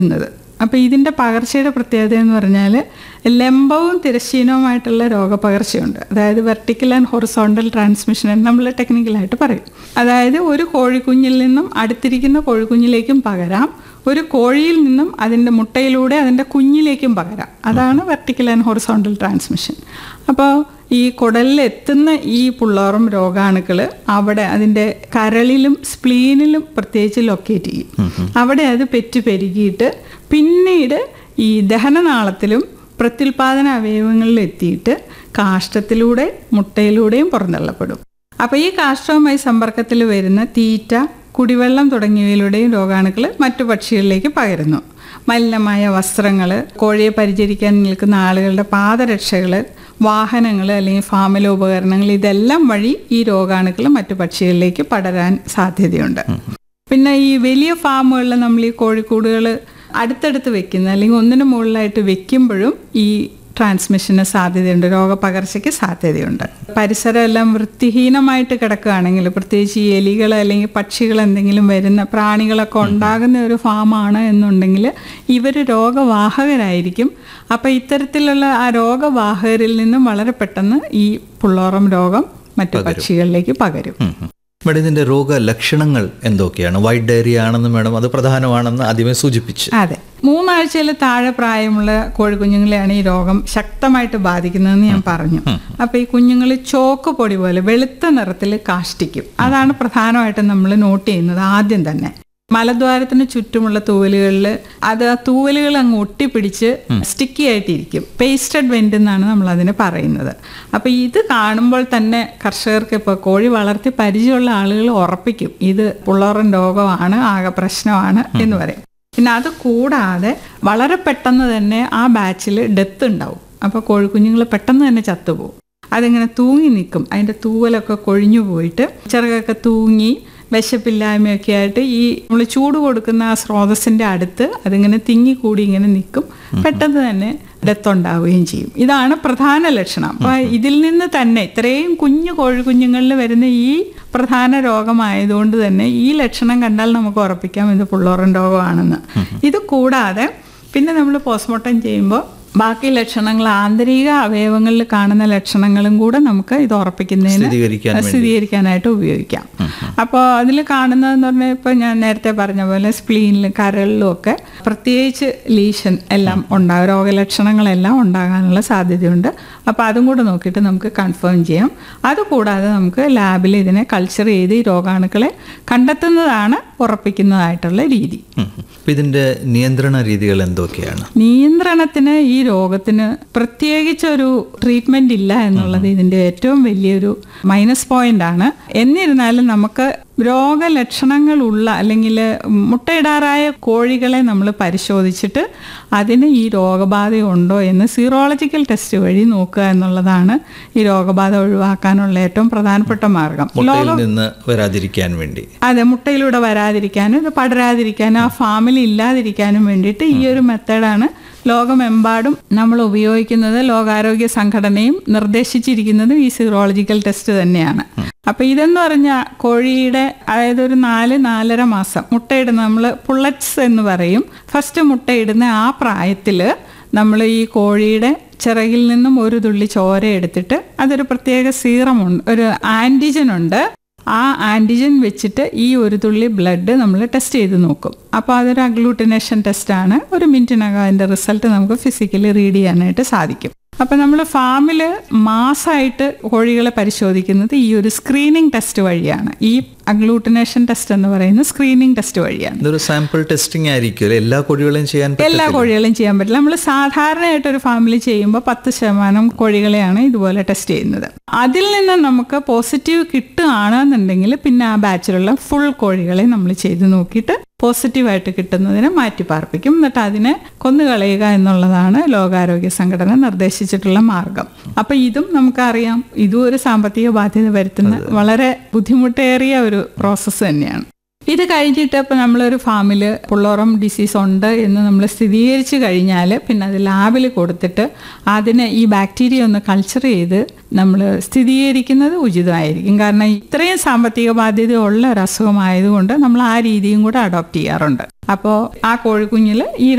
ുന്നത് അപ്പോൾ ഇതിൻ്റെ പകർച്ചയുടെ പ്രത്യേകത എന്ന് പറഞ്ഞാൽ ലംബവും തിരശ്ചീനവുമായിട്ടുള്ള രോഗപകർച്ചയുണ്ട് അതായത് വെർട്ടിക്കൽ ആൻഡ് ഹൊറിസോണ്ടൽ ട്രാൻസ്മിഷൻ എന്ന് നമ്മൾ ടെക്നിക്കലായിട്ട് പറയും അതായത് ഒരു കോഴിക്കുഞ്ഞിൽ നിന്നും അടുത്തിരിക്കുന്ന കോഴിക്കുഞ്ഞിലേക്കും പകരാം ഒരു കോഴിയിൽ നിന്നും അതിൻ്റെ മുട്ടയിലൂടെ അതിൻ്റെ കുഞ്ഞിലേക്കും പകരാം അതാണ് വെർട്ടിക്കൽ ആൻഡ് ഹൊറിസോണ്ടൽ ട്രാൻസ്മിഷൻ അപ്പോൾ ഈ കുടലിൽ എത്തുന്ന ഈ പുള്ളോറും രോഗാണുക്കൾ അവിടെ അതിൻ്റെ കരളിലും സ്പ്ലീനിലും പ്രത്യേകിച്ച് ലൊക്കേറ്റ് ചെയ്യും അവിടെ അത് പെറ്റു പെരുകിയിട്ട് പിന്നീട് ഈ ദഹനനാളത്തിലും പ്രത്യുൽപാദന അവയവങ്ങളിൽ എത്തിയിട്ട് കാഷ്ടത്തിലൂടെ മുട്ടയിലൂടെയും പുറന്തള്ളപ്പെടും അപ്പോൾ ഈ കാഷ്ടവുമായി സമ്പർക്കത്തിൽ വരുന്ന തീറ്റ കുടിവെള്ളം തുടങ്ങിയവയിലൂടെയും രോഗാണുക്കൾ മറ്റു പക്ഷികളിലേക്ക് പകരുന്നു മലിനമായ വസ്ത്രങ്ങൾ കോഴിയെ പരിചരിക്കാൻ നിൽക്കുന്ന ആളുകളുടെ പാദരക്ഷകൾ വാഹനങ്ങൾ അല്ലെങ്കിൽ ഫാമിലെ ഉപകരണങ്ങൾ ഇതെല്ലാം വഴി ഈ രോഗാണുക്കൾ മറ്റു പക്ഷികളിലേക്ക് പടരാൻ സാധ്യതയുണ്ട് പിന്നെ ഈ വലിയ ഫാമുകളിൽ നമ്മൾ ഈ കോഴിക്കൂടുകൾ അടുത്തടുത്ത് വെക്കുന്ന അല്ലെങ്കിൽ ഒന്നിനു മുകളിലായിട്ട് വെക്കുമ്പോഴും ഈ ട്രാൻസ്മിഷന് സാധ്യതയുണ്ട് രോഗപകർച്ചയ്ക്ക് സാധ്യതയുണ്ട് പരിസരം എല്ലാം വൃത്തിഹീനമായിട്ട് കിടക്കുകയാണെങ്കിൽ പ്രത്യേകിച്ച് ഈ എലികൾ അല്ലെങ്കിൽ പക്ഷികൾ എന്തെങ്കിലും വരുന്ന പ്രാണികളൊക്കെ ഉണ്ടാകുന്ന ഒരു ഫാമാണ് എന്നുണ്ടെങ്കിൽ ഇവർ രോഗവാഹകരായിരിക്കും അപ്പോൾ ഇത്തരത്തിലുള്ള ആ രോഗവാഹകരിൽ നിന്നും വളരെ പെട്ടെന്ന് ഈ പുള്ളോറം രോഗം മറ്റു പക്ഷികളിലേക്ക് പകരും മേഡം ഇതിന്റെ രോഗലക്ഷണങ്ങൾ എന്തൊക്കെയാണ് വൈറ്റ് ഡയറി ആണെന്ന് മേഡം അത് പ്രധാനമാണെന്ന് ആദ്യമേ സൂചിപ്പിച്ചു അതെ മൂന്നാഴ്ചയിൽ താഴെ പ്രായമുള്ള കോഴിക്കുഞ്ഞുങ്ങളെയാണ് ഈ രോഗം ശക്തമായിട്ട് ബാധിക്കുന്നതെന്ന് ഞാൻ പറഞ്ഞു അപ്പൊ ഈ കുഞ്ഞുങ്ങൾ ചോക്ക് പൊടി പോലെ വെളുത്ത നിറത്തിൽ കാഷ്ടിക്കും അതാണ് പ്രധാനമായിട്ടും നമ്മൾ നോട്ട് ചെയ്യുന്നത് ആദ്യം തന്നെ മലദ്വാരത്തിന് ചുറ്റുമുള്ള തൂവലുകളിൽ അത് ആ തൂവലുകൾ അങ്ങ് ഒട്ടിപ്പിടിച്ച് സ്റ്റിക്കി ആയിട്ടിരിക്കും പേസ്റ്റഡ് വെന്റ് എന്നാണ് നമ്മൾ അതിന് പറയുന്നത് അപ്പൊ ഇത് കാണുമ്പോൾ തന്നെ കർഷകർക്ക് ഇപ്പോൾ കോഴി വളർത്തി പരിചയമുള്ള ആളുകൾ ഉറപ്പിക്കും ഇത് പുള്ളോറൻ രോഗമാണ് ആകെ പ്രശ്നമാണ് എന്ന് പറയും പിന്നെ അത് കൂടാതെ വളരെ പെട്ടെന്ന് തന്നെ ആ ബാച്ചിൽ ഡെത്ത് ഉണ്ടാവും അപ്പോൾ കോഴിക്കുഞ്ഞുങ്ങൾ പെട്ടെന്ന് തന്നെ ചത്തുപോകും അതിങ്ങനെ തൂങ്ങി നിൽക്കും അതിൻ്റെ തൂവലൊക്കെ കൊഴിഞ്ഞു പോയിട്ട് ചിറകൊക്കെ തൂങ്ങി വിശപ്പില്ലായ്മയൊക്കെ ആയിട്ട് ഈ നമ്മൾ ചൂട് കൊടുക്കുന്ന ആ സ്രോതസ്സിൻ്റെ അടുത്ത് അതിങ്ങനെ തിങ്ങിക്കൂടി ഇങ്ങനെ നിൽക്കും പെട്ടെന്ന് തന്നെ ഡെത്ത് ഉണ്ടാവുകയും ചെയ്യും ഇതാണ് പ്രധാന ലക്ഷണം അപ്പോൾ ഇതിൽ നിന്ന് തന്നെ ഇത്രയും കുഞ്ഞു കോഴിക്കുഞ്ഞുങ്ങളിൽ വരുന്ന ഈ പ്രധാന രോഗമായതുകൊണ്ട് തന്നെ ഈ ലക്ഷണം കണ്ടാൽ നമുക്ക് ഉറപ്പിക്കാം ഇത് പുള്ളോറൻ രോഗമാണെന്ന് ഇത് കൂടാതെ പിന്നെ നമ്മൾ പോസ്റ്റ്മോർട്ടം ചെയ്യുമ്പോൾ ബാക്കി ലക്ഷണങ്ങൾ ആന്തരിക അവയവങ്ങളിൽ കാണുന്ന ലക്ഷണങ്ങളും കൂടെ നമുക്ക് ഇത് ഉറപ്പിക്കുന്നതിന് സ്ഥിരീകരിക്കാൻ വേണ്ടി. സ്ഥിരീകരിക്കാനായിട്ട് ഉപയോഗിക്കാം അപ്പോൾ അതിൽ കാണുന്നതെന്ന് പറഞ്ഞാൽ ഇപ്പോൾ ഞാൻ നേരത്തെ പറഞ്ഞ പോലെ സ്പ്ലീനിലും കരളിലും ഒക്കെ പ്രത്യേകിച്ച് ലീഷൻ എല്ലാം ഉണ്ടാകും രോഗലക്ഷണങ്ങളെല്ലാം ഉണ്ടാകാനുള്ള സാധ്യതയുണ്ട് അപ്പോൾ അതും കൂടെ നോക്കിയിട്ട് നമുക്ക് കൺഫേം ചെയ്യാം അതുകൂടാതെ നമുക്ക് ലാബിൽ ഇതിനെ കൾച്ചർ ചെയ്ത് ഈ രോഗാണുക്കളെ കണ്ടെത്തുന്നതാണ് ഉറപ്പിക്കുന്നതായിട്ടുള്ള രീതി ഉം. അപ്പൊ ഇതിന്റെ നിയന്ത്രണ രീതികൾ എന്തൊക്കെയാണ് നിയന്ത്രണത്തിന് ഈ രോഗത്തിന് പ്രത്യേകിച്ച് ഒരു ട്രീറ്റ്മെന്റ് ഇല്ല എന്നുള്ളത് ഇതിന്റെ ഏറ്റവും വലിയൊരു മൈനസ് പോയിന്റ് ആണ് എന്നിരുന്നാലും നമുക്ക് രോഗലക്ഷണങ്ങളുള്ള അല്ലെങ്കിൽ മുട്ടയിടാറായ കോഴികളെ നമ്മൾ പരിശോധിച്ചിട്ട് അതിന് ഈ രോഗബാധയുണ്ടോ എന്ന് സീറോളജിക്കൽ ടെസ്റ്റ് വഴി നോക്കുക എന്നുള്ളതാണ് ഈ രോഗബാധ ഒഴിവാക്കാനുള്ള ഏറ്റവും പ്രധാനപ്പെട്ട മാർഗം മുട്ടയിൽ നിന്ന് വരാതിരിക്കാൻ വേണ്ടി അതെ മുട്ടയിലൂടെ വരാതിരിക്കാനും ഇത് പടരാതിരിക്കാനും ആ ഫാമിൽ ഇല്ലാതിരിക്കാനും വേണ്ടിയിട്ട് ഈ ഒരു മെത്തേഡാണ് ലോകമെമ്പാടും നമ്മൾ ഉപയോഗിക്കുന്നത് ലോകാരോഗ്യ സംഘടനയും നിർദ്ദേശിച്ചിരിക്കുന്നതും ഈ സീറോളജിക്കൽ ടെസ്റ്റ് തന്നെയാണ് അപ്പൊ ഇതെന്ന് പറഞ്ഞാൽ കോഴിയുടെ അതായത് ഒരു നാല് നാലര മാസം മുട്ടയിടുന്ന നമ്മൾ പുള്ളറ്റ്സ് എന്ന് പറയും ഫസ്റ്റ് മുട്ടയിടുന്ന ആ പ്രായത്തില് നമ്മൾ ഈ കോഴിയുടെ ചിറകിൽ നിന്നും ഒരു തുള്ളി ചോര എടുത്തിട്ട് അതൊരു പ്രത്യേക സീറമുണ്ട് ഒരു ആൻറ്റിജൻ ഉണ്ട് ആ ആൻറ്റിജൻ വെച്ചിട്ട് ഈ ഒരു തുള്ളി ബ്ലഡ് നമ്മൾ ടെസ്റ്റ് ചെയ്ത് നോക്കും അപ്പോൾ അതൊരു അഗ്ലൂട്ടിനേഷൻ ടെസ്റ്റാണ് ഒരു മിനിറ്റിനകം അതിൻ്റെ റിസൾട്ട് നമുക്ക് ഫിസിക്കലി റീഡ് ചെയ്യാനായിട്ട് സാധിക്കും അപ്പം നമ്മൾ ഫാമിൽ മാസമായിട്ട് കോഴികളെ പരിശോധിക്കുന്നത് ഈ ഒരു സ്ക്രീനിങ് ടെസ്റ്റ് വഴിയാണ് ഈ അഗ്ലൂട്ടിനേഷൻ ടെസ്റ്റ് എന്ന് പറയുന്നത് സ്ക്രീനിങ് ടെസ്റ്റ് വഴിയാണ് ഇതൊരു സാമ്പിൾ ടെസ്റ്റിംഗ് ആയിരിക്കും അല്ലേ? എല്ലാ കോഴികളെയും ചെയ്യാൻ എല്ലാ പറ്റത്തില്ല കോഴികളും ചെയ്യാൻ പറ്റില്ല നമ്മൾ സാധാരണയായിട്ട് ഒരു ഫാമിലി ചെയ്യുമ്പോൾ പത്ത് ശതമാനം കോഴികളെയാണ് ഇതുപോലെ ടെസ്റ്റ് ചെയ്യുന്നത് അതിൽ നിന്ന് നമുക്ക് പോസിറ്റീവ് കിട്ടുകയാണെന്നുണ്ടെങ്കിൽ പിന്നെ ആ ബാച്ചിലുള്ള ഫുൾ കോഴികളെ നമ്മൾ ചെയ്ത് നോക്കിയിട്ട് പോസിറ്റീവായിട്ട് കിട്ടുന്നതിനെ മാറ്റി പാർപ്പിക്കും എന്നിട്ട് അതിനെ കൊന്നുകളയുക എന്നുള്ളതാണ് ലോകാരോഗ്യ സംഘടന നിർദ്ദേശിച്ചിട്ടുള്ള മാർഗം അപ്പൊ ഇതും നമുക്കറിയാം ഇതും ഒരു സാമ്പത്തിക ബാധ്യത വരുത്തുന്ന വളരെ ബുദ്ധിമുട്ടേറിയ ഒരു പ്രോസസ്സ് തന്നെയാണ് ഇത് കഴിഞ്ഞിട്ട് ഇപ്പോൾ നമ്മളൊരു ഫാമിൽ പുള്ളോറം ഡിസീസ് ഉണ്ട് എന്ന് നമ്മൾ സ്ഥിരീകരിച്ചു കഴിഞ്ഞാൽ പിന്നെ അത് ലാബിൽ കൊടുത്തിട്ട് അതിന് ഈ ബാക്ടീരിയ ഒന്ന് കൾച്ചർ ചെയ്ത് നമ്മൾ സ്ഥിരീകരിക്കുന്നത് ഉചിതമായിരിക്കും കാരണം ഇത്രയും സാമ്പത്തിക ബാധ്യത ഉള്ള ഒരു അസുഖമായതുകൊണ്ട് നമ്മൾ ആ രീതിയും കൂടെ അഡോപ്റ്റ് ചെയ്യാറുണ്ട് അപ്പോൾ ആ കോഴിക്കുഞ്ഞിൽ ഈ